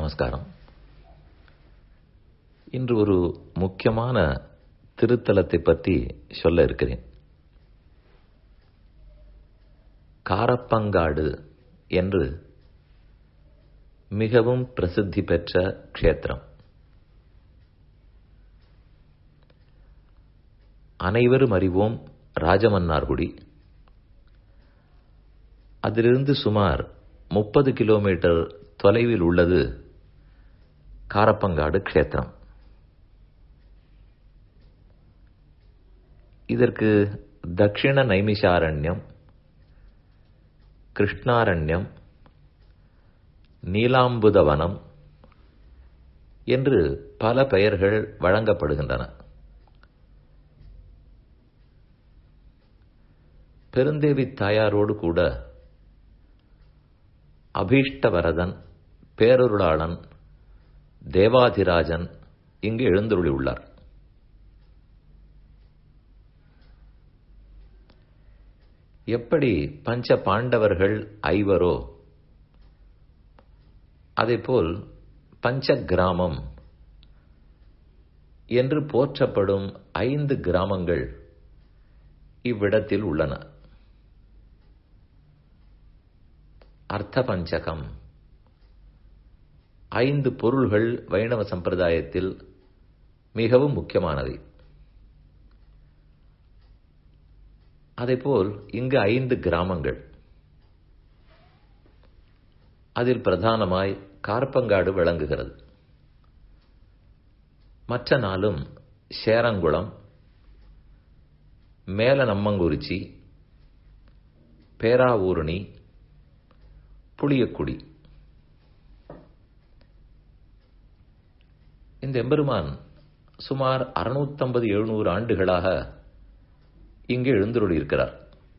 நமஸ்காரம் இன்று ஒரு முக்கியமான திருத்தலத்தை பற்றி சொல்ல இருக்கிறேன் காரப்பங்காடு என்று மிகவும் பிரசித்தி பெற்ற க்ஷேத்திரம் அனைவரும் அறிவோம் ராஜமன்னார்குடி அதிலிருந்து சுமார் முப்பது கிலோமீட்டர் தொலைவில் உள்ளது காரப்பங்காடு க்ஷேத்திரம் இதற்கு தட்சிண நைமிஷாரண்யம் கிருஷ்ணாரண்யம் நீலாம்புதவனம் என்று பல பெயர்கள் வழங்கப்படுகின்றன பெருந்தேவி தாயாரோடு கூட அபீஷ்டவரதன் பேரருளாளன் தேவாதிராஜன் இங்கு எழுந்துருளி உள்ளார் எப்படி பஞ்ச பாண்டவர்கள் ஐவரோ அதேபோல் பஞ்ச கிராமம் என்று போற்றப்படும் ஐந்து கிராமங்கள் இவ்விடத்தில் உள்ளன அர்த்த பஞ்சகம் ஐந்து பொருள்கள் வைணவ சம்பிரதாயத்தில் மிகவும் முக்கியமானவை அதேபோல் இங்கு ஐந்து கிராமங்கள் அதில் பிரதானமாய் கார்பங்காடு விளங்குகிறது மற்ற நாளும் சேரங்குளம் மேல நம்மங்குறிச்சி பேராவூரணி புளியக்குடி இந்த எம்பெருமான் சுமார் அறுநூத்தம்பது எழுநூறு ஆண்டுகளாக இங்கு எழுந்துருளியிருக்கிறார்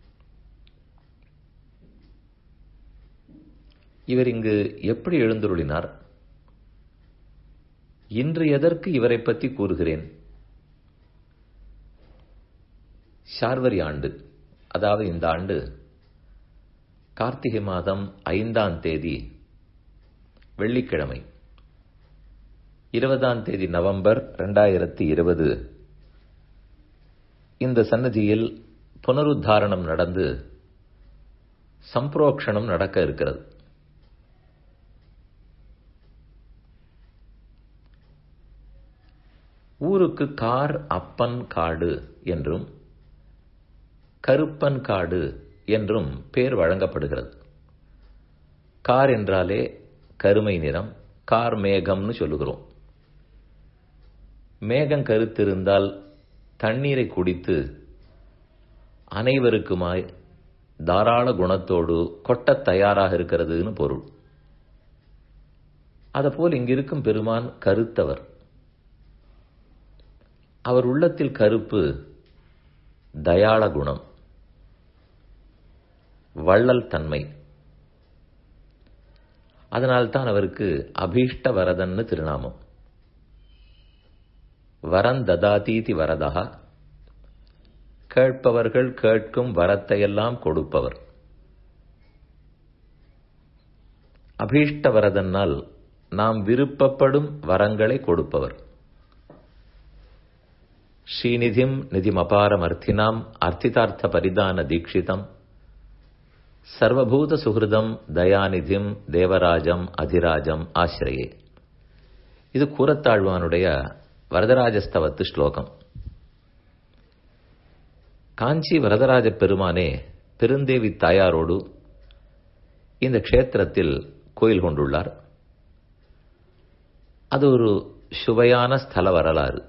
இவர் இங்கு எப்படி எழுந்துருளினார் இன்று எதற்கு இவரை பற்றி கூறுகிறேன் சார்வரி ஆண்டு அதாவது இந்த ஆண்டு கார்த்திகை மாதம் ஐந்தாம் தேதி வெள்ளிக்கிழமை இருபதாம் தேதி நவம்பர் ரெண்டாயிரத்தி இருபது இந்த சன்னதியில் புனருத்தாரணம் நடந்து சம்பரோக்ஷணம் நடக்க இருக்கிறது ஊருக்கு கார் அப்பன் காடு என்றும் கருப்பன் காடு என்றும் பேர் வழங்கப்படுகிறது கார் என்றாலே கருமை நிறம் கார் மேகம்னு சொல்லுகிறோம் மேகம் கருத்திருந்தால் தண்ணீரை குடித்து அனைவருக்குமாய் தாராள குணத்தோடு கொட்ட தயாராக இருக்கிறதுன்னு பொருள் அதபோல் இங்கிருக்கும் பெருமான் கருத்தவர் அவர் உள்ளத்தில் கருப்பு தயாள குணம் வள்ளல் தன்மை அதனால்தான் அவருக்கு அபீஷ்ட வரதன்னு திருநாமம் வரன் ததாதீதி வரதா கேட்பவர்கள் கேட்கும் வரத்தையெல்லாம் கொடுப்பவர் அபீஷ்ட வரதனால் நாம் விருப்பப்படும் வரங்களை கொடுப்பவர் ஸ்ரீநிதிம் நிதிமபாரமர்த்தினாம் அர்த்திதார்த்த பரிதான தீட்சிதம் சர்வபூத சுகிருதம் தயாநிதிம் தேவராஜம் அதிராஜம் ஆசிரியே இது கூரத்தாழ்வானுடைய வரதராஜஸ்தவத்து ஸ்லோகம் காஞ்சி வரதராஜ பெருமானே பெருந்தேவி தாயாரோடு இந்த க்ஷேத்திரத்தில் கோயில் கொண்டுள்ளார் அது ஒரு சுவையான ஸ்தல வரலாறு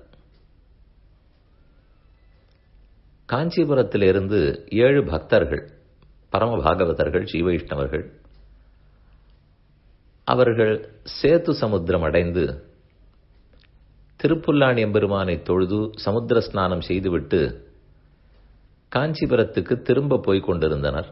காஞ்சிபுரத்திலிருந்து ஏழு பக்தர்கள் பரம பாகவதர்கள் ஸ்ரீவைஷ்ணவர்கள் அவர்கள் சேத்து சமுத்திரம் அடைந்து திருப்புல்லாணி எம்பெருமானை தொழுது சமுத்திர ஸ்நானம் செய்துவிட்டு காஞ்சிபுரத்துக்கு திரும்ப போய்க் கொண்டிருந்தனர்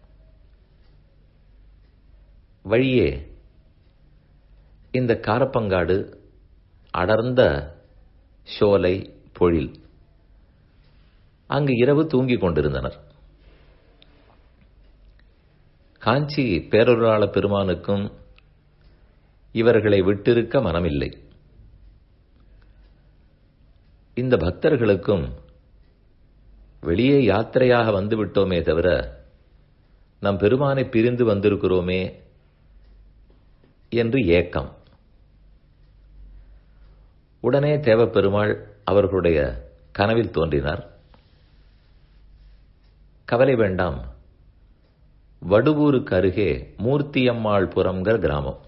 வழியே இந்த காரப்பங்காடு அடர்ந்த சோலை பொழில் அங்கு இரவு தூங்கிக் கொண்டிருந்தனர் காஞ்சி பேரொருளாள பெருமானுக்கும் இவர்களை விட்டிருக்க மனமில்லை இந்த பக்தர்களுக்கும் வெளியே யாத்திரையாக வந்துவிட்டோமே தவிர நம் பெருமானை பிரிந்து வந்திருக்கிறோமே என்று ஏக்கம் உடனே தேவப்பெருமாள் அவர்களுடைய கனவில் தோன்றினார் கவலை வேண்டாம் வடுவூருக்கு அருகே மூர்த்தியம்மாள் புறம்ங்கிற கிராமம்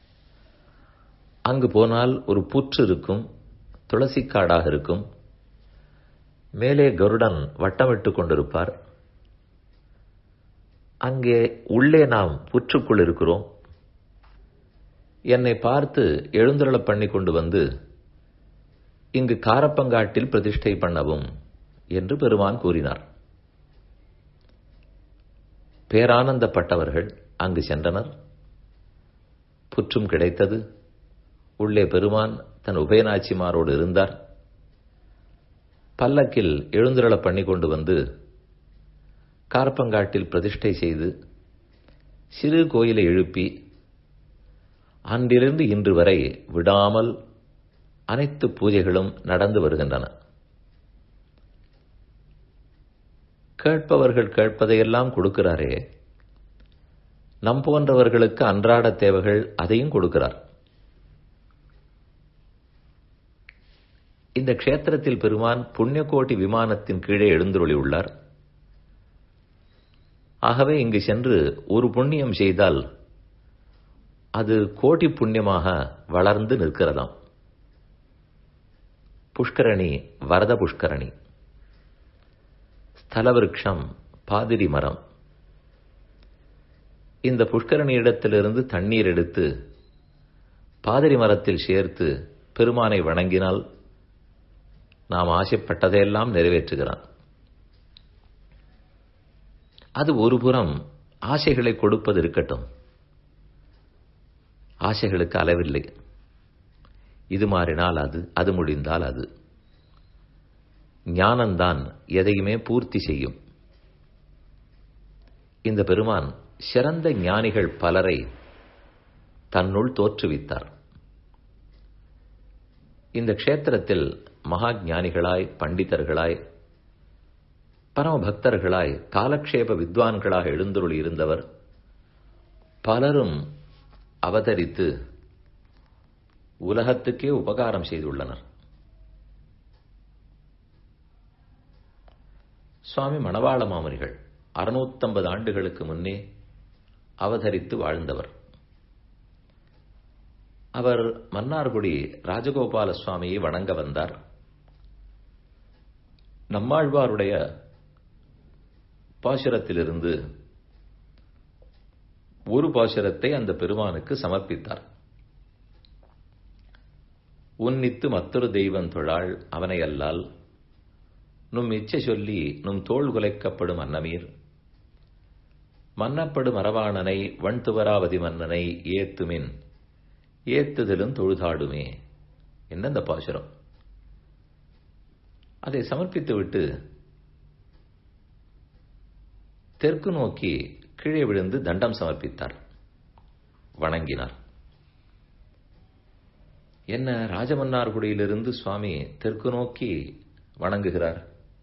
அங்கு போனால் ஒரு புற்று இருக்கும் துளசிக்காடாக இருக்கும் மேலே கருடன் வட்டமிட்டு கொண்டிருப்பார் அங்கே உள்ளே நாம் புற்றுக்குள் இருக்கிறோம் என்னை பார்த்து எழுந்துருளப் பண்ணி கொண்டு வந்து இங்கு காரப்பங்காட்டில் பிரதிஷ்டை பண்ணவும் என்று பெருமான் கூறினார் பேரானந்தப்பட்டவர்கள் அங்கு சென்றனர் புற்றும் கிடைத்தது உள்ளே பெருமான் தன் உபயநாச்சிமாரோடு இருந்தார் பல்லக்கில் எழுந்துருளப் பண்ணி கொண்டு வந்து கார்பங்காட்டில் பிரதிஷ்டை செய்து சிறு கோயிலை எழுப்பி அன்றிலிருந்து இன்று வரை விடாமல் அனைத்து பூஜைகளும் நடந்து வருகின்றன கேட்பவர்கள் கேட்பதையெல்லாம் கொடுக்கிறாரே நம் போன்றவர்களுக்கு அன்றாட தேவைகள் அதையும் கொடுக்கிறார் இந்த க்ஷேத்திரத்தில் பெருமான் புண்ணியகோட்டி விமானத்தின் கீழே எழுந்துருளி உள்ளார் ஆகவே இங்கு சென்று ஒரு புண்ணியம் செய்தால் அது கோட்டி புண்ணியமாக வளர்ந்து நிற்கிறதாம் புஷ்கரணி வரத புஷ்கரணி ஸ்தலவிருக்ஷம் பாதிரி மரம் இந்த புஷ்கரணி இடத்திலிருந்து தண்ணீர் எடுத்து பாதிரி மரத்தில் சேர்த்து பெருமானை வணங்கினால் நாம் ஆசைப்பட்டதையெல்லாம் நிறைவேற்றுகிறான் அது ஒரு புறம் ஆசைகளை கொடுப்பது இருக்கட்டும் ஆசைகளுக்கு அளவில்லை இது மாறினால் அது அது முடிந்தால் அது ஞானம்தான் எதையுமே பூர்த்தி செய்யும் இந்த பெருமான் சிறந்த ஞானிகள் பலரை தன்னுள் தோற்றுவித்தார் இந்த க்ஷேத்திரத்தில் மகா ஞானிகளாய் பண்டிதர்களாய் பரம பக்தர்களாய் காலக்ஷேப வித்வான்களாக எழுந்துருளி இருந்தவர் பலரும் அவதரித்து உலகத்துக்கே உபகாரம் செய்துள்ளனர் சுவாமி மணவாள மாமனிகள் அறுநூத்தம்பது ஆண்டுகளுக்கு முன்னே அவதரித்து வாழ்ந்தவர் அவர் மன்னார்குடி ராஜகோபால சுவாமியை வணங்க வந்தார் நம்மாழ்வாருடைய பாசுரத்திலிருந்து ஒரு பாசுரத்தை அந்த பெருமானுக்கு சமர்ப்பித்தார் உன்னித்து மற்றொரு தெய்வம் தொழாள் அவனை அல்லால் நும் இச்சை சொல்லி நும் தோல் குலைக்கப்படும் அன்னமீர் மன்னப்படும் அரவாணனை வண்துவராவதி மன்னனை ஏத்துமின் ஏத்துதலும் தொழுதாடுமே என்ன இந்த பாசுரம் அதை சமர்ப்பித்துவிட்டு தெற்கு நோக்கி கீழே விழுந்து தண்டம் சமர்ப்பித்தார் வணங்கினார் என்ன ராஜமன்னார்குடியிலிருந்து சுவாமி தெற்கு நோக்கி வணங்குகிறார்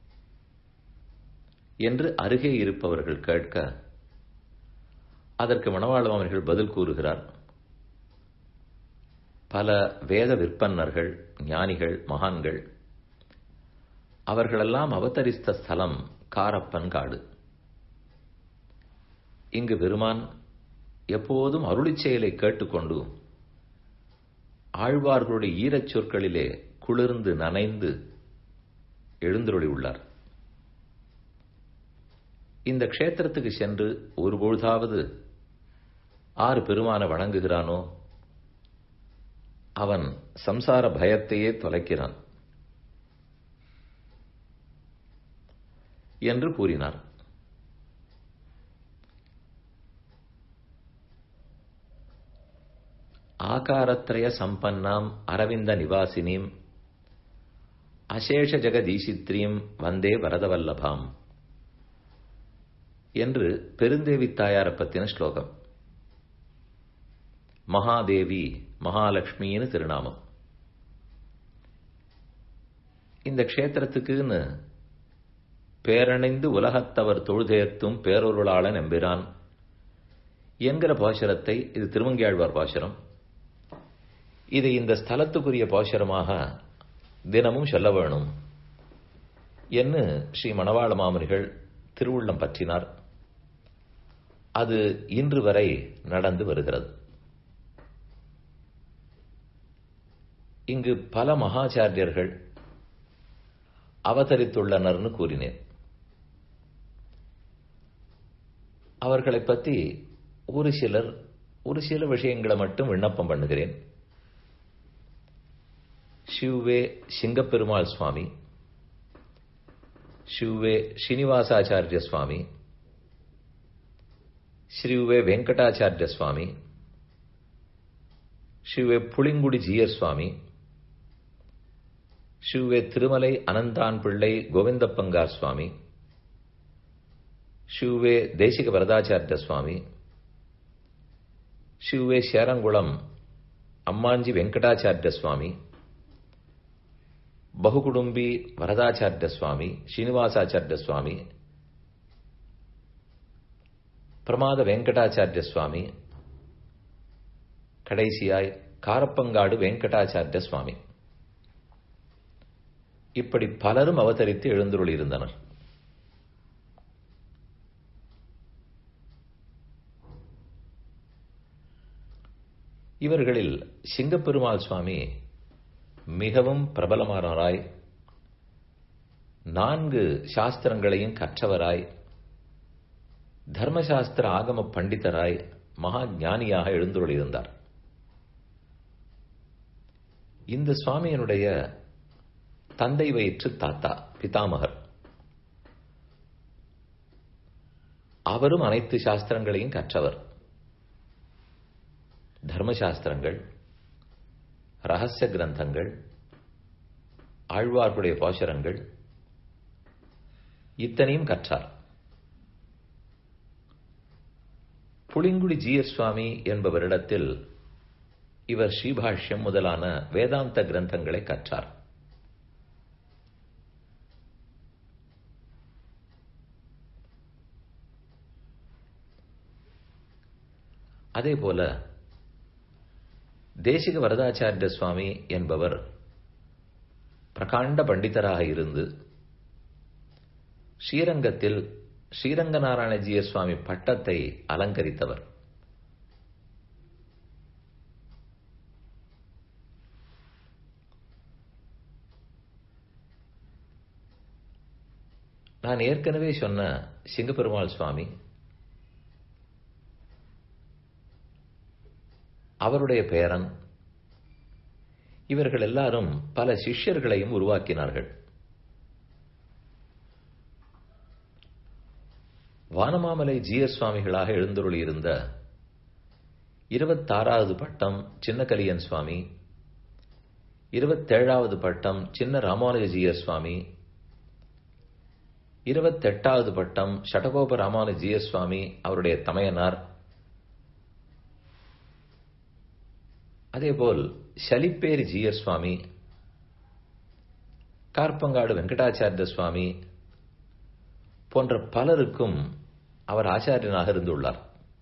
என்று அருகே இருப்பவர்கள் கேட்க அதற்கு மணவாளம் அவர்கள் பதில் கூறுகிறார் பல வேத விற்பன்னர்கள் ஞானிகள் மகான்கள் அவர்களெல்லாம் அவதரித்த ஸ்தலம் காரப்பன் காடு இங்கு பெருமான் எப்போதும் அருளிச் செயலை கேட்டுக்கொண்டு ஆழ்வார்களுடைய ஈரச் சொற்களிலே குளிர்ந்து நனைந்து எழுந்துருளி உள்ளார் இந்த க்ஷேத்திரத்துக்கு சென்று ஒரு பொழுதாவது ஆறு பெருமானை வணங்குகிறானோ அவன் சம்சார பயத்தையே தொலைக்கிறான் என்று கூறினார் ஆகாரத்ரய சம்பன்னாம் அரவிந்த நிவாசினீம் அசேஷ ஜெகதீசித்ரீம் வந்தே வரதவல்லபாம் என்று பெருந்தேவி தாயாரை பத்தின ஸ்லோகம் மகாதேவி மகாலட்சுமின்னு திருநாமம் இந்த க்ஷேத்திரத்துக்குன்னு பேரணிந்து உலகத்தவர் தொழுதேத்தும் பேரொருளாளன் எம்பிரான் என்கிற பாசுரத்தை இது திருவங்கியாழ்வார் பாசுரம் இதை இந்த ஸ்தலத்துக்குரிய பாசுரமாக தினமும் சொல்ல வேணும் என்று ஸ்ரீ மணவாள மாமனிகள் திருவுள்ளம் பற்றினார் அது இன்று வரை நடந்து வருகிறது இங்கு பல மகாச்சாரியர்கள் அவதரித்துள்ளனர்னு கூறினேன் அவர்களை பற்றி ஒரு சிலர் ஒரு சில விஷயங்களை மட்டும் விண்ணப்பம் பண்ணுகிறேன் ಶಿವವೇ ಸಿಂಗಪೆರುಮಾಳ್ ಸ್ವಾಮಿ ಶಿವವೇ ಶ್ರೀನಿವಾಸಾಚಾರ್ಯ ಸ್ವಾಮಿ ಶ್ರೀವೇ ವೆಂಕಟಾಚಾರ್ಯ ಸ್ವಾಮಿ ಶಿವೇ ಪುಳಿಂಗುಡಿ ஜியர் சுவாமி ಶಿವவே திருமலை அனந்தான் பிள்ளை கோவிந்தப்பங்கார் சுவாமி ಶಿವவே தேசிக வரதாச்சாரிய சுவாமி ಶಿವவே சேரங்குளம் அம்மாஞ்சி வெங்கடாச்சாரிய சுவாமி ಬಹುಕುಡುಂಬಿ ವರದಾಚಾರ್ಯ ಸ್ವಾಮಿ ಶ್ರೀನಿವಾಸಾಚಾರ್ಯ ಸ್ವಾಮಿ பிரமாத வெங்கடாச்சாரிய சுவாமி கடைசியாய் காரப்பங்காடு வெங்கடாச்சாரிய சுவாமி இப்படி பலரும் அவதரித்து எழுந்துருள் இருந்தனர் இவர்களில் சிங்கப்பெருமாள் சுவாமி மிகவும் பிரபலமானவராய் நான்கு சாஸ்திரங்களையும் கற்றவராய் தர்மசாஸ்திர ஆகம பண்டிதராய் மகா ஞானியாக எழுந்துள்ளிருந்தார் இந்த சுவாமியினுடைய தந்தை வயிற்று தாத்தா பிதாமகர் அவரும் அனைத்து சாஸ்திரங்களையும் கற்றவர் தர்மசாஸ்திரங்கள் ரகசிய கிரந்தங்கள் ஆழ்வார்களுடைய பாசுரங்கள் இத்தனையும் கற்றார் புளிங்குடி ஜியர் சுவாமி என்பவரிடத்தில் இவர் ஸ்ரீபாஷ்யம் முதலான வேதாந்த கிரந்தங்களை கற்றார் அதே போல தேசிக வரதாச்சாரிய சுவாமி என்பவர் பிரகாண்ட பண்டிதராக இருந்து ஸ்ரீரங்கத்தில் ஸ்ரீரங்கநாராயணஜிய சுவாமி பட்டத்தை அலங்கரித்தவர் நான் ஏற்கனவே சொன்ன சிங்கப்பெருமாள் சுவாமி அவருடைய பேரன் இவர்கள் எல்லாரும் பல சிஷ்யர்களையும் உருவாக்கினார்கள் வானமாமலை ஜிஎஸ் சுவாமிகளாக எழுந்தருளி இருந்த இருபத்தாறாவது பட்டம் சின்னகலியன் சுவாமி இருபத்தேழாவது பட்டம் சின்ன ராமானுஜியர் சுவாமி இருபத்தெட்டாவது பட்டம் ஷடகோப ராமானுஜியர் சுவாமி அவருடைய தமையனார் அதேபோல் ஷலிப்பேரி ஜியர் சுவாமி கார்பங்காடு வெங்கடாச்சாரிய சுவாமி போன்ற பலருக்கும் அவர் ஆச்சாரியனாக இருந்துள்ளார்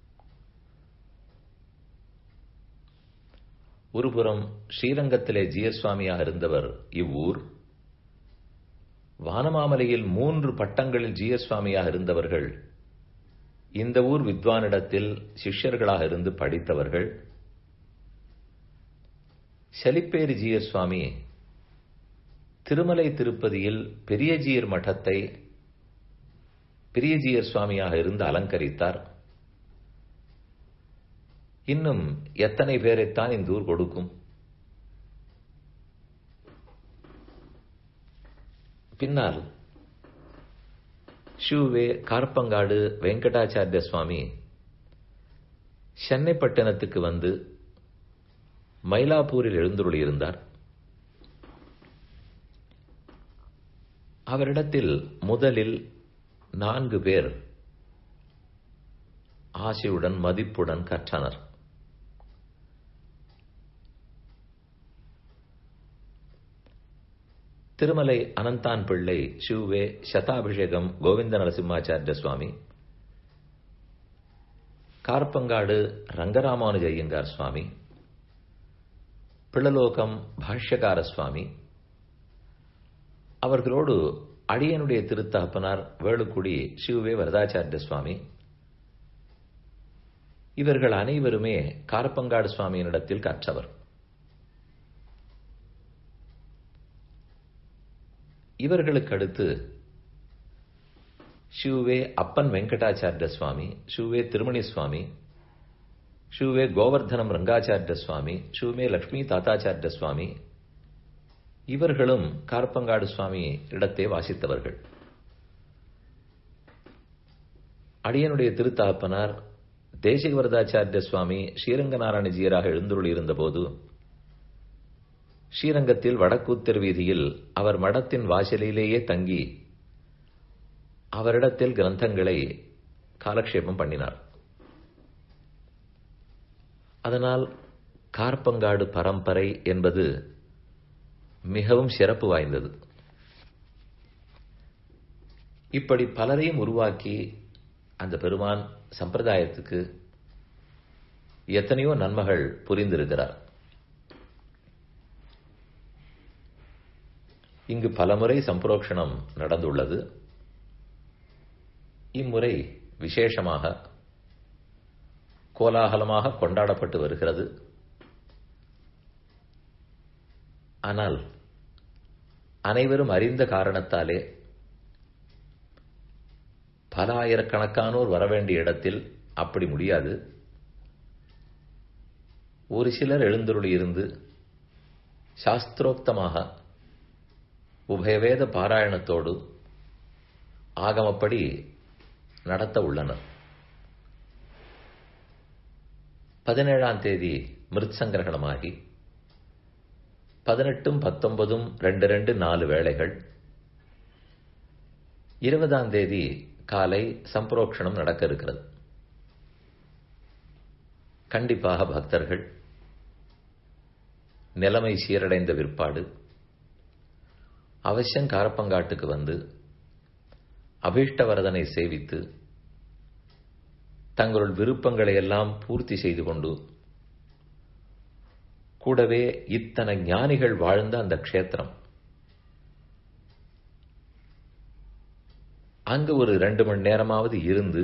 ஒருபுறம் ஸ்ரீரங்கத்திலே ஜியர் சுவாமியாக இருந்தவர் இவ்வூர் வானமாமலையில் மூன்று பட்டங்களில் ஜியர் சுவாமியாக இருந்தவர்கள் இந்த ஊர் வித்வானிடத்தில் சிஷ்யர்களாக இருந்து படித்தவர்கள் செலிப்பேரி ஜியர் சுவாமி திருமலை திருப்பதியில் பெரியஜியர் மட்டத்தை பெரியஜியர் சுவாமியாக இருந்து அலங்கரித்தார் இன்னும் எத்தனை பேரைத்தான் இந்த ஊர் கொடுக்கும் பின்னால் ஷூவே கார்பங்காடு வெங்கடாச்சாரிய சுவாமி சென்னை பட்டணத்துக்கு வந்து மயிலாப்பூரில் எழுந்துள்ளிருந்தார் அவரிடத்தில் முதலில் நான்கு பேர் ஆசையுடன் மதிப்புடன் கற்றனர் திருமலை அனந்தான் பிள்ளை ஷிவ்வே சதாபிஷேகம் கோவிந்த நரசிம்மாச்சாரிய சுவாமி கார்பங்காடு ரங்கராமானுஜ ஐயங்கார் சுவாமி பிள்ளலோகம் பாஷ்யகார சுவாமி அவர்களோடு அடியனுடைய திருத்தகப்பனார் வேளுக்குடி சிவவே வரதாச்சாரிய சுவாமி இவர்கள் அனைவருமே காரப்பங்காடு சுவாமியினிடத்தில் கற்றவர் இவர்களுக்கு அடுத்து ஷிவ்வே அப்பன் வெங்கடாச்சாரிய சுவாமி ஷிவ்வே திருமணி சுவாமி ஷிவ்வே கோவர்தனம் ரங்காச்சாரிய சுவாமி ஷிவ்மே லக்ஷ்மி தாத்தாச்சாரிய சுவாமி இவர்களும் கார்பங்காடு சுவாமி இடத்தை வாசித்தவர்கள் அடியனுடைய திருத்தாப்பனார் தேசிகவரதாச்சாரிய சுவாமி ஸ்ரீரங்கநாராயணஜியராக எழுந்துள்ள இருந்தபோது ஸ்ரீரங்கத்தில் வடக்கூத்தர் வீதியில் அவர் மடத்தின் வாசலிலேயே தங்கி அவரிடத்தில் கிரந்தங்களை காலக்ஷேபம் பண்ணினார் அதனால் கார்பங்காடு பரம்பரை என்பது மிகவும் சிறப்பு வாய்ந்தது இப்படி பலரையும் உருவாக்கி அந்த பெருமான் சம்பிரதாயத்துக்கு எத்தனையோ நன்மைகள் புரிந்திருக்கிறார் இங்கு பலமுறை சம்பரோக்ஷணம் நடந்துள்ளது இம்முறை விசேஷமாக கோலாகலமாக கொண்டாடப்பட்டு வருகிறது ஆனால் அனைவரும் அறிந்த காரணத்தாலே பல ஆயிரக்கணக்கானோர் வரவேண்டிய இடத்தில் அப்படி முடியாது ஒரு சிலர் எழுந்தருளி இருந்து சாஸ்திரோக்தமாக உபயவேத பாராயணத்தோடு ஆகமப்படி நடத்த உள்ளனர் பதினேழாம் தேதி மிருத் சங்கிரகணமாகி பதினெட்டும் பத்தொன்பதும் ரெண்டு ரெண்டு நாலு வேளைகள் இருபதாம் தேதி காலை சம்பரோக்ஷணம் நடக்க இருக்கிறது கண்டிப்பாக பக்தர்கள் நிலைமை சீரடைந்த விற்பாடு அவசியம் காரப்பங்காட்டுக்கு வந்து அபீஷ்டவரதனை சேவித்து தங்களுள் விருப்பங்களை எல்லாம் பூர்த்தி செய்து கொண்டு கூடவே இத்தனை ஞானிகள் வாழ்ந்த அந்த க்ஷேத்திரம் அங்கு ஒரு ரெண்டு மணி நேரமாவது இருந்து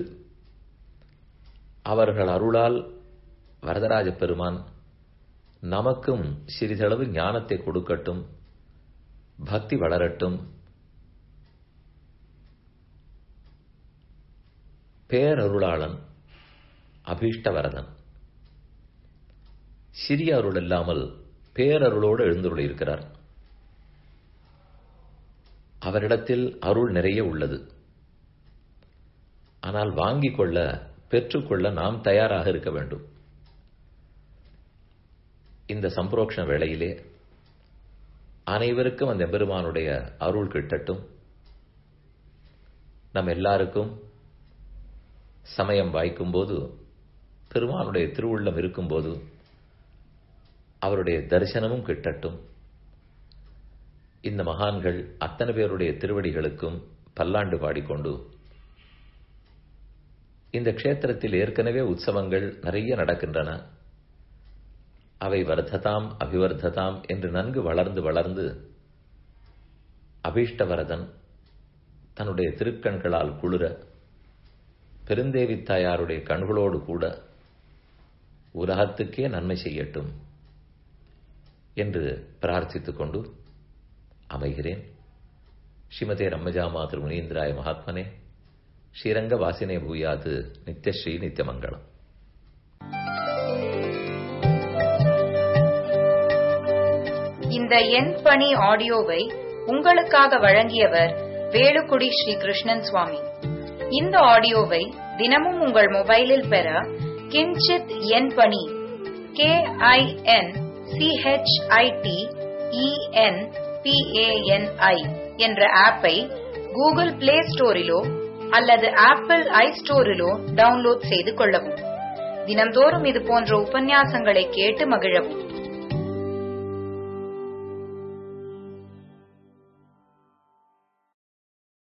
அவர்கள் அருளால் வரதராஜ பெருமான் நமக்கும் சிறிதளவு ஞானத்தை கொடுக்கட்டும் பக்தி வளரட்டும் பேரருளாளன் அபீஷ்டவரதன் சிறிய அருள் இல்லாமல் பேரருளோடு எழுந்துள்ள இருக்கிறார் அவரிடத்தில் அருள் நிறைய உள்ளது ஆனால் வாங்கிக் கொள்ள பெற்றுக்கொள்ள நாம் தயாராக இருக்க வேண்டும் இந்த சம்பரோக்ஷண வேளையிலே அனைவருக்கும் அந்த பெருமானுடைய அருள் கிட்டட்டும் நம் எல்லாருக்கும் சமயம் வாய்க்கும்போது பெருமானுடைய திருவுள்ளம் இருக்கும்போது அவருடைய தரிசனமும் கிட்டட்டும் இந்த மகான்கள் அத்தனை பேருடைய திருவடிகளுக்கும் பல்லாண்டு பாடிக்கொண்டு இந்த க்ஷேத்திரத்தில் ஏற்கனவே உற்சவங்கள் நிறைய நடக்கின்றன அவை வர்த்ததாம் அபிவர்த்ததாம் என்று நன்கு வளர்ந்து வளர்ந்து அபீஷ்டவரதன் தன்னுடைய திருக்கண்களால் குளிர பெருந்தேவி தாயாருடைய கண்களோடு கூட உலகத்துக்கே நன்மை செய்யட்டும் என்று பிரார்த்தித்துக் கொண்டு அமைகிறேன் ஸ்ரீமதே ரம்மஜாமா திருமுனீந்திராய மகாத்மனே ஸ்ரீரங்க வாசினே பூயாது நித்யஸ்ரீ நித்யமங்கலம் இந்த எண் பணி ஆடியோவை உங்களுக்காக வழங்கியவர் வேலுக்குடி ஸ்ரீ கிருஷ்ணன் சுவாமி இந்த ஆடியோவை தினமும் உங்கள் மொபைலில் பெற கிஞ்சித் எண் பணி கே ஐ என் சிஹெச்ஐடி இஎன் பிஏஎன்ஐ என்ற ஆப்பை கூகுள் பிளே ஸ்டோரிலோ அல்லது ஆப்பிள் ஐ ஸ்டோரிலோ டவுன்லோட் செய்து கொள்ளவும் தினம்தோறும் இது போன்ற உபன்யாசங்களை கேட்டு மகிழவும்